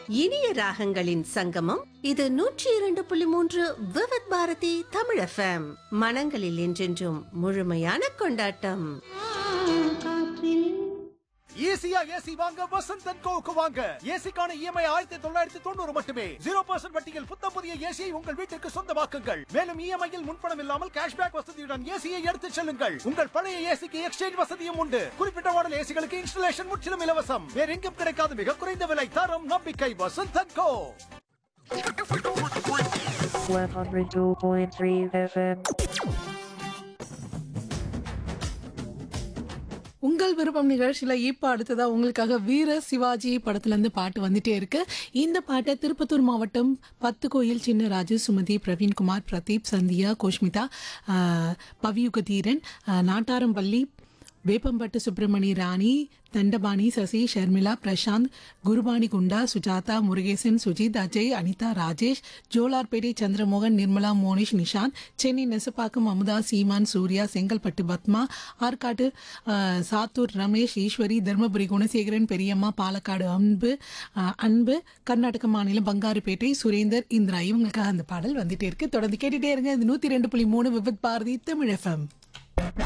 இனிய ராகங்களின் சங்கமம் இது நூற்றி இரண்டு புள்ளி மூன்று விவித் பாரதி தமிழ் எஃப்எம் மனங்களில் என்றென்றும் முழுமையான கொண்டாட்டம் ஈஸியா ஏசி வாங்க வசந்த் அண்ட் கோவுக்கு வாங்க ஏசிக்கான இஎம்ஐ ஆயிரத்தி தொள்ளாயிரத்தி தொண்ணூறு மட்டுமே ஜீரோ பர்சன்ட் வட்டியில் புத்தம் புதிய ஏசியை உங்கள் வீட்டிற்கு சொந்தமாக்குங்கள் மேலும் இஎம்ஐயில் முன்பணம் இல்லாமல் கேஷ்பேக் வசதியுடன் ஏசியை எடுத்துச் செல்லுங்கள் உங்கள் பழைய ஏசிக்கு எக்ஸ்சேஞ்ச் வசதியும் உண்டு குறிப்பிட்ட மாடல் ஏசிகளுக்கு இன்ஸ்டலேஷன் முற்றிலும் இலவசம் வேற எங்கும் கிடைக்காத மிக குறைந்த விலை தரம் நம்பிக்கை வசந்த் அண்ட் கோ 102.3 FM. உங்கள் விருப்பம் நிகழ்ச்சியில இப்ப அடுத்ததா உங்களுக்காக வீர சிவாஜி படத்துல இருந்து பாட்டு வந்துட்டே இருக்கு இந்த பாட்டை திருப்பத்தூர் மாவட்டம் பத்து கோயில் சின்னராஜு சுமதி பிரவீன்குமார் பிரதீப் சந்தியா கோஷ்மிதா ஆஹ், பவியுகதீரன் ஆஹ், நாட்டாரம்பள்ளி வேப்பம்பட்டு சுப்பிரமணி ராணி தண்டபாணி சசி ஷர்மிளா பிரசாந்த் குருபாணி குண்டா சுஜாதா முருகேசன் சுஜித் அஜய் அனிதா ராஜேஷ் ஜோலார்பேட்டை சந்திரமோகன் நிர்மலா மோனிஷ் நிஷாந்த் சென்னை நெசப்பாக்கம் அமுதா சீமான் சூர்யா செங்கல்பட்டு பத்மா ஆற்காடு ஆஹ், சாத்தூர் ரமேஷ் ஈஸ்வரி தர்மபுரி குணசேகரன் பெரியம்மா பாலக்காடு அன்பு ஆஹ், அன்பு கர்நாடக மாநிலம் பங்காருப்பேட்டை சுரேந்தர் இந்திரா இவங்களுக்காக அந்த பாடல் வந்துட்டே இருக்கு தொடர்ந்து கேட்டுட்டே இருங்க இது நூத்தி ரெண்டு புள்ளி மூணு விபத் பாரதி தமிழ் எஃப்எம்